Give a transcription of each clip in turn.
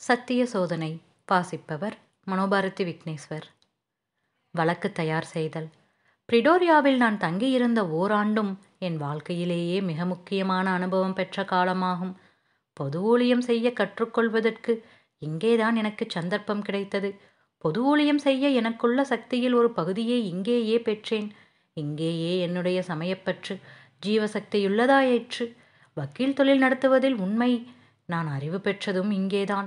சத்திய சோதனை வாசிப்பவர் மனோபாரதி விக்னேஸ்வர் வழக்கு தயார் செய்தல் பிரிடோரியாவில் நான் தங்கியிருந்த ஓராண்டும் என் வாழ்க்கையிலேயே மிக முக்கியமான அனுபவம் பெற்ற காலமாகும் பொது ஊழியம் செய்ய கற்றுக்கொள்வதற்கு இங்கேதான் எனக்கு சந்தர்ப்பம் கிடைத்தது பொது ஊழியம் செய்ய எனக்குள்ள சக்தியில் ஒரு பகுதியை இங்கேயே பெற்றேன் இங்கேயே என்னுடைய சமயப்பற்று ஜீவசக்தியுள்ளதாயிற்று வக்கீல் தொழில் நடத்துவதில் உண்மை நான் அறிவு பெற்றதும் இங்கேதான்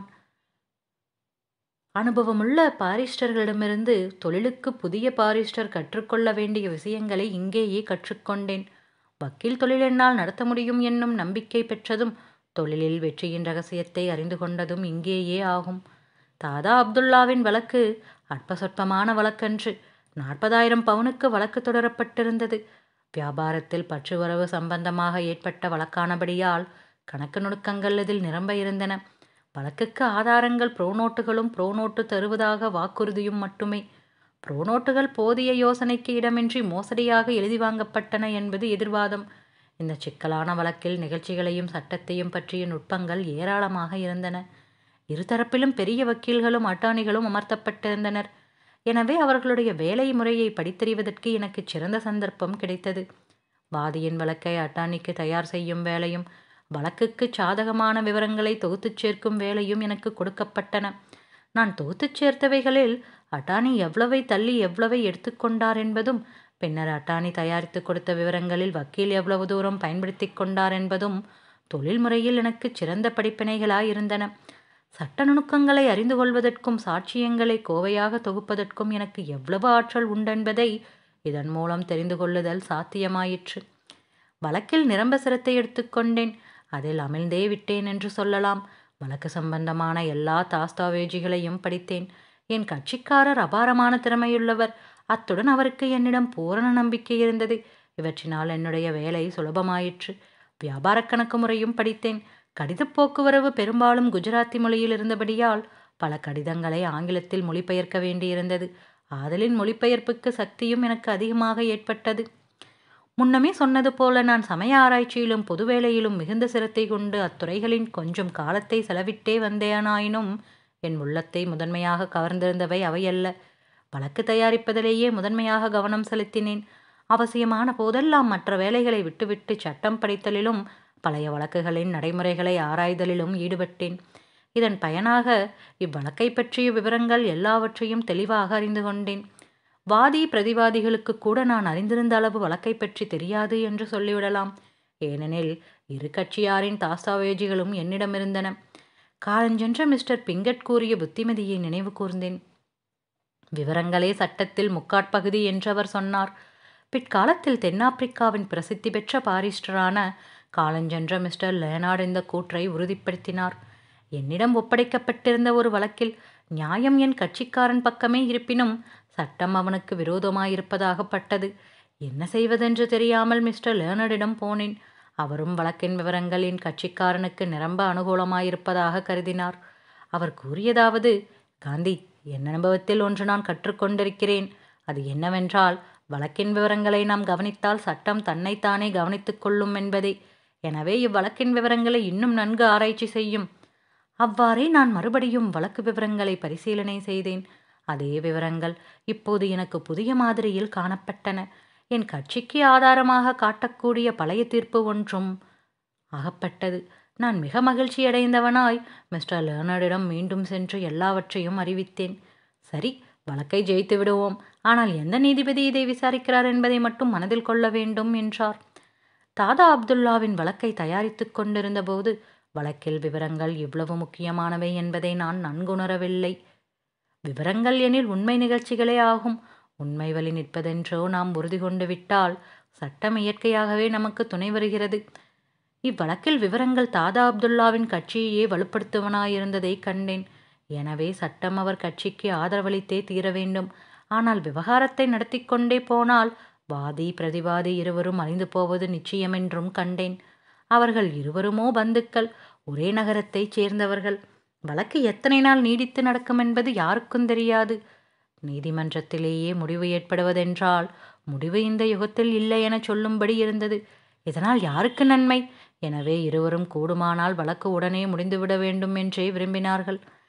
அனுபவமுள்ள பாரிஸ்டர்களிடமிருந்து தொழிலுக்கு புதிய பாரிஸ்டர் கற்றுக்கொள்ள வேண்டிய விஷயங்களை இங்கேயே கற்றுக்கொண்டேன் வக்கீல் தொழில் என்னால் நடத்த முடியும் என்னும் நம்பிக்கை பெற்றதும் தொழிலில் வெற்றியின் ரகசியத்தை அறிந்து கொண்டதும் இங்கேயே ஆகும் தாதா அப்துல்லாவின் வழக்கு அற்ப சொற்பமான வழக்கன்று நாற்பதாயிரம் பவுனுக்கு வழக்கு தொடரப்பட்டிருந்தது வியாபாரத்தில் பற்றுவரவு சம்பந்தமாக ஏற்பட்ட வழக்கானபடியால் கணக்கு நுணுக்கங்கள் இதில் நிரம்ப இருந்தன வழக்குக்கு ஆதாரங்கள் புரோனோட்டுகளும் புரோனோட்டு தருவதாக வாக்குறுதியும் மட்டுமே புரோனோட்டுகள் போதிய யோசனைக்கு இடமின்றி மோசடியாக எழுதி வாங்கப்பட்டன என்பது எதிர்வாதம் இந்த சிக்கலான வழக்கில் நிகழ்ச்சிகளையும் சட்டத்தையும் பற்றிய நுட்பங்கள் ஏராளமாக இருந்தன இருதரப்பிலும் பெரிய வக்கீல்களும் அட்டாணிகளும் அமர்த்தப்பட்டிருந்தனர் எனவே அவர்களுடைய வேலை முறையை படித்தறிவதற்கு எனக்கு சிறந்த சந்தர்ப்பம் கிடைத்தது வாதியின் வழக்கை அட்டாணிக்கு தயார் செய்யும் வேலையும் வழக்குக்கு சாதகமான விவரங்களை தொகுத்துச் சேர்க்கும் வேலையும் எனக்கு கொடுக்கப்பட்டன நான் தொகுத்துச் சேர்த்தவைகளில் அட்டானி எவ்வளவை தள்ளி எவ்வளவை எடுத்துக்கொண்டார் என்பதும் பின்னர் அட்டானி தயாரித்து கொடுத்த விவரங்களில் வக்கீல் எவ்வளவு தூரம் பயன்படுத்தி கொண்டார் என்பதும் தொழில் முறையில் எனக்கு சிறந்த படிப்பினைகளாயிருந்தன சட்ட நுணுக்கங்களை அறிந்து கொள்வதற்கும் சாட்சியங்களை கோவையாக தொகுப்பதற்கும் எனக்கு எவ்வளவு ஆற்றல் உண்டென்பதை இதன் மூலம் தெரிந்து கொள்ளுதல் சாத்தியமாயிற்று வழக்கில் நிரம்ப சிரத்தை எடுத்துக்கொண்டேன் அதில் அமிழ்ந்தே விட்டேன் என்று சொல்லலாம் வழக்கு சம்பந்தமான எல்லா தாஸ்தாவேஜிகளையும் படித்தேன் என் கட்சிக்காரர் அபாரமான திறமையுள்ளவர் அத்துடன் அவருக்கு என்னிடம் பூரண நம்பிக்கை இருந்தது இவற்றினால் என்னுடைய வேலை சுலபமாயிற்று வியாபார கணக்கு முறையும் படித்தேன் கடித போக்குவரவு பெரும்பாலும் குஜராத்தி மொழியில் இருந்தபடியால் பல கடிதங்களை ஆங்கிலத்தில் மொழிபெயர்க்க வேண்டியிருந்தது ஆதலின் மொழிபெயர்ப்புக்கு சக்தியும் எனக்கு அதிகமாக ஏற்பட்டது முன்னமே சொன்னது போல நான் சமய ஆராய்ச்சியிலும் பொது வேலையிலும் மிகுந்த சிரத்தை கொண்டு அத்துறைகளின் கொஞ்சம் காலத்தை செலவிட்டே வந்தேனாயினும் என் உள்ளத்தை முதன்மையாக கவர்ந்திருந்தவை அவையல்ல வழக்கு தயாரிப்பதிலேயே முதன்மையாக கவனம் செலுத்தினேன் அவசியமான போதெல்லாம் மற்ற வேலைகளை விட்டுவிட்டு சட்டம் படித்தலிலும் பழைய வழக்குகளின் நடைமுறைகளை ஆராய்தலிலும் ஈடுபட்டேன் இதன் பயனாக இவ்வழக்கை பற்றிய விவரங்கள் எல்லாவற்றையும் தெளிவாக அறிந்து கொண்டேன் வாதி பிரதிவாதிகளுக்கு கூட நான் அறிந்திருந்த அளவு வழக்கை பற்றி தெரியாது என்று சொல்லிவிடலாம் ஏனெனில் இரு கட்சியாரின் தாஸ்தாவேஜிகளும் என்னிடமிருந்தன காலஞ்சென்ற மிஸ்டர் பிங்கட் கூறிய புத்திமதியை நினைவு கூர்ந்தேன் விவரங்களே சட்டத்தில் முக்காட்பகுதி என்றவர் சொன்னார் பிற்காலத்தில் தென்னாப்பிரிக்காவின் பிரசித்தி பெற்ற பாரிஸ்டரான காலஞ்சென்ற மிஸ்டர் லேனார்ட் இந்த கூற்றை உறுதிப்படுத்தினார் என்னிடம் ஒப்படைக்கப்பட்டிருந்த ஒரு வழக்கில் நியாயம் என் கட்சிக்காரன் பக்கமே இருப்பினும் சட்டம் அவனுக்கு விரோதமாயிருப்பதாகப்பட்டது என்ன செய்வதென்று தெரியாமல் மிஸ்டர் லேர்னடிடம் போனேன் அவரும் வழக்கின் விவரங்கள் என் கட்சிக்காரனுக்கு நிரம்ப அனுகூலமாயிருப்பதாக கருதினார் அவர் கூறியதாவது காந்தி என் அனுபவத்தில் ஒன்று நான் கற்றுக்கொண்டிருக்கிறேன் அது என்னவென்றால் வழக்கின் விவரங்களை நாம் கவனித்தால் சட்டம் தன்னைத்தானே கவனித்துக் கொள்ளும் என்பதே எனவே இவ்வழக்கின் விவரங்களை இன்னும் நன்கு ஆராய்ச்சி செய்யும் அவ்வாறே நான் மறுபடியும் வழக்கு விவரங்களை பரிசீலனை செய்தேன் அதே விவரங்கள் இப்போது எனக்கு புதிய மாதிரியில் காணப்பட்டன என் கட்சிக்கு ஆதாரமாக காட்டக்கூடிய பழைய தீர்ப்பு ஒன்றும் ஆகப்பட்டது நான் மிக மகிழ்ச்சியடைந்தவனாய் மிஸ்டர் லேர்னரிடம் மீண்டும் சென்று எல்லாவற்றையும் அறிவித்தேன் சரி வழக்கை ஜெயித்து விடுவோம் ஆனால் எந்த நீதிபதி இதை விசாரிக்கிறார் என்பதை மட்டும் மனதில் கொள்ள வேண்டும் என்றார் தாதா அப்துல்லாவின் வழக்கை தயாரித்து கொண்டிருந்த போது வழக்கில் விவரங்கள் இவ்வளவு முக்கியமானவை என்பதை நான் நன்குணரவில்லை விவரங்கள் எனில் உண்மை நிகழ்ச்சிகளே ஆகும் உண்மை வழி நிற்பதென்றோ நாம் உறுதி கொண்டு விட்டால் சட்டம் இயற்கையாகவே நமக்கு துணை வருகிறது இவ்வழக்கில் விவரங்கள் தாதா அப்துல்லாவின் கட்சியையே வலுப்படுத்துவனாயிருந்ததை கண்டேன் எனவே சட்டம் அவர் கட்சிக்கு ஆதரவளித்தே தீர வேண்டும் ஆனால் விவகாரத்தை நடத்தி கொண்டே போனால் வாதி பிரதிவாதி இருவரும் அழிந்து போவது நிச்சயமென்றும் கண்டேன் அவர்கள் இருவருமோ பந்துக்கள் ஒரே நகரத்தைச் சேர்ந்தவர்கள் வழக்கு எத்தனை நாள் நீடித்து நடக்கும் என்பது யாருக்கும் தெரியாது நீதிமன்றத்திலேயே முடிவு ஏற்படுவதென்றால் முடிவு இந்த யுகத்தில் இல்லை என சொல்லும்படி இருந்தது இதனால் யாருக்கு நன்மை எனவே இருவரும் கூடுமானால் வழக்கு உடனே முடிந்துவிட வேண்டும் என்றே விரும்பினார்கள்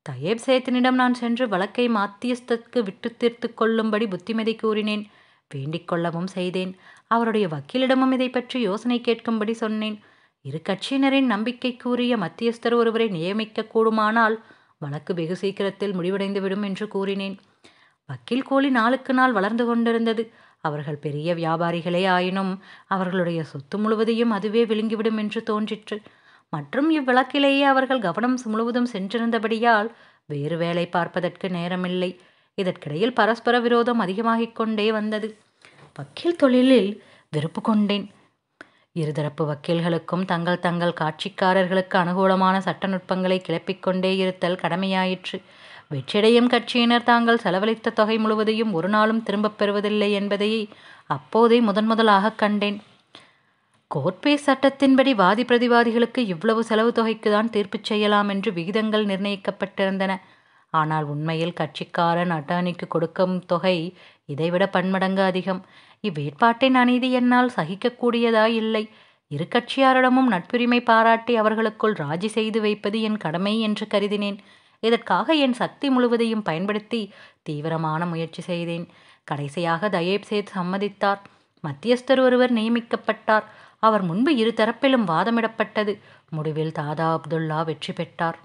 தயேப் சேத்தனிடம் நான் சென்று வழக்கை மாத்தியஸ்தற்கு விட்டு தீர்த்து கொள்ளும்படி புத்திமதி கூறினேன் வேண்டிக் கொள்ளவும் செய்தேன் அவருடைய வக்கீலிடமும் இதை பற்றி யோசனை கேட்கும்படி சொன்னேன் இரு கட்சியினரின் நம்பிக்கைக்குரிய மத்தியஸ்தர் ஒருவரை நியமிக்க கூடுமானால் வழக்கு வெகு சீக்கிரத்தில் முடிவடைந்துவிடும் என்று கூறினேன் வக்கீல் கூலி நாளுக்கு நாள் வளர்ந்து கொண்டிருந்தது அவர்கள் பெரிய வியாபாரிகளே ஆயினும் அவர்களுடைய சொத்து முழுவதையும் அதுவே விழுங்கிவிடும் என்று தோன்றிற்று மற்றும் இவ்வழக்கிலேயே அவர்கள் கவனம் முழுவதும் சென்றிருந்தபடியால் வேறு வேலை பார்ப்பதற்கு நேரமில்லை இதற்கிடையில் பரஸ்பர விரோதம் அதிகமாகிக் கொண்டே வந்தது வக்கீல் தொழிலில் வெறுப்பு கொண்டேன் இருதரப்பு வக்கீல்களுக்கும் தங்கள் தங்கள் காட்சிக்காரர்களுக்கு அனுகூலமான சட்ட நுட்பங்களை கிளப்பிக் கொண்டே இருத்தல் கடமையாயிற்று வெற்றியடையும் கட்சியினர் தாங்கள் செலவழித்த தொகை முழுவதையும் ஒரு நாளும் திரும்பப் பெறுவதில்லை என்பதை அப்போதே முதன் முதலாக கண்டேன் கோர்ட்பே சட்டத்தின்படி வாதி பிரதிவாதிகளுக்கு இவ்வளவு செலவு தொகைக்கு தான் தீர்ப்பு செய்யலாம் என்று விகிதங்கள் நிர்ணயிக்கப்பட்டிருந்தன ஆனால் உண்மையில் கட்சிக்காரன் அட்டானிக்கு கொடுக்கும் தொகை இதைவிட பன்மடங்கு அதிகம் இவ்வேட்பாட்டின் அநீதி என்னால் சகிக்கக்கூடியதாய் இல்லை இரு கட்சியாரிடமும் நட்புரிமை பாராட்டி அவர்களுக்குள் ராஜி செய்து வைப்பது என் கடமை என்று கருதினேன் இதற்காக என் சக்தி முழுவதையும் பயன்படுத்தி தீவிரமான முயற்சி செய்தேன் கடைசியாக தயேப் சேத் சம்மதித்தார் மத்தியஸ்தர் ஒருவர் நியமிக்கப்பட்டார் அவர் முன்பு இரு தரப்பிலும் வாதமிடப்பட்டது முடிவில் தாதா அப்துல்லா வெற்றி பெற்றார்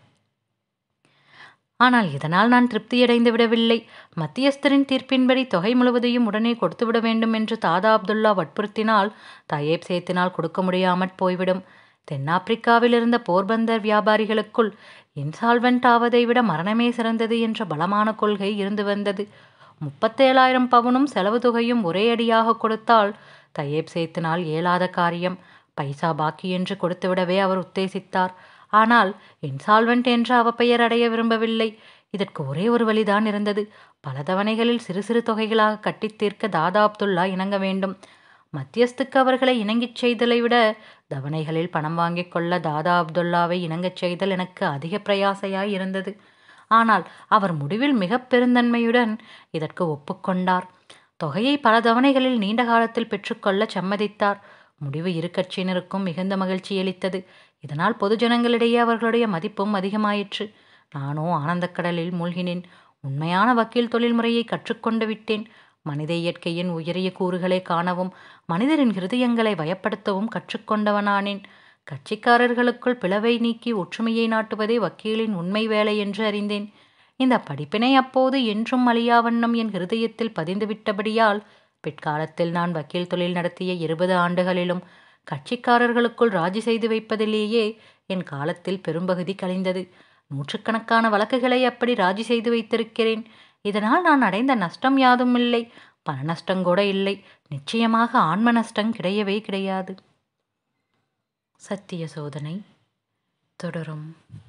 ஆனால் இதனால் நான் திருப்தியடைந்து விடவில்லை மத்தியஸ்தரின் தீர்ப்பின்படி தொகை முழுவதையும் உடனே கொடுத்துவிட வேண்டும் என்று தாதா அப்துல்லா வற்புறுத்தினால் தயேப் சேத்தினால் கொடுக்க முடியாமற் போய்விடும் தென்னாப்பிரிக்காவில் இருந்த போர்பந்தர் வியாபாரிகளுக்குள் இன்சால்வெண்ட் ஆவதை விட மரணமே சிறந்தது என்ற பலமான கொள்கை இருந்து வந்தது முப்பத்தேழாயிரம் பவுனும் செலவு தொகையும் ஒரே அடியாக கொடுத்தால் தையேப் சேத்தினால் இயலாத காரியம் பைசா பாக்கி என்று கொடுத்துவிடவே அவர் உத்தேசித்தார் ஆனால் இன்சால்வெண்ட் என்ற அவப்பெயர் அடைய விரும்பவில்லை இதற்கு ஒரே ஒரு வழிதான் இருந்தது பல தவணைகளில் சிறு சிறு தொகைகளாக கட்டித் தீர்க்க தாதா அப்துல்லா இணங்க வேண்டும் மத்தியஸ்துக்கு அவர்களை இணங்கிச் செய்தலை விட தவணைகளில் பணம் வாங்கிக் கொள்ள தாதா அப்துல்லாவை இணங்கச் செய்தல் எனக்கு அதிக பிரயாசையாய் இருந்தது ஆனால் அவர் முடிவில் மிக பெருந்தன்மையுடன் இதற்கு ஒப்புக்கொண்டார் தொகையை பல தவணைகளில் நீண்ட காலத்தில் பெற்றுக்கொள்ள சம்மதித்தார் முடிவு இரு கட்சியினருக்கும் மிகுந்த மகிழ்ச்சியளித்தது இதனால் பொதுஜனங்களிடையே அவர்களுடைய மதிப்பும் அதிகமாயிற்று நானோ ஆனந்தக்கடலில் மூழ்கினேன் உண்மையான வக்கீல் தொழில் முறையை கற்றுக்கொண்டு விட்டேன் மனித இயற்கையின் உயரிய கூறுகளை காணவும் மனிதரின் ஹிருதயங்களை வயப்படுத்தவும் கற்றுக்கொண்டவனானேன் கட்சிக்காரர்களுக்குள் பிளவை நீக்கி ஒற்றுமையை நாட்டுவதே வக்கீலின் உண்மை வேலை என்று அறிந்தேன் இந்த படிப்பினை அப்போது என்றும் அழியாவண்ணம் என் ஹிருதயத்தில் பதிந்துவிட்டபடியால் பிற்காலத்தில் நான் வக்கீல் தொழில் நடத்திய இருபது ஆண்டுகளிலும் கட்சிக்காரர்களுக்குள் ராஜி செய்து வைப்பதிலேயே என் காலத்தில் பெரும்பகுதி கழிந்தது நூற்றுக்கணக்கான வழக்குகளை அப்படி ராஜி செய்து வைத்திருக்கிறேன் இதனால் நான் அடைந்த நஷ்டம் யாதும் இல்லை பண நஷ்டம் கூட இல்லை நிச்சயமாக ஆன்ம நஷ்டம் கிடையவே கிடையாது சத்திய சோதனை தொடரும்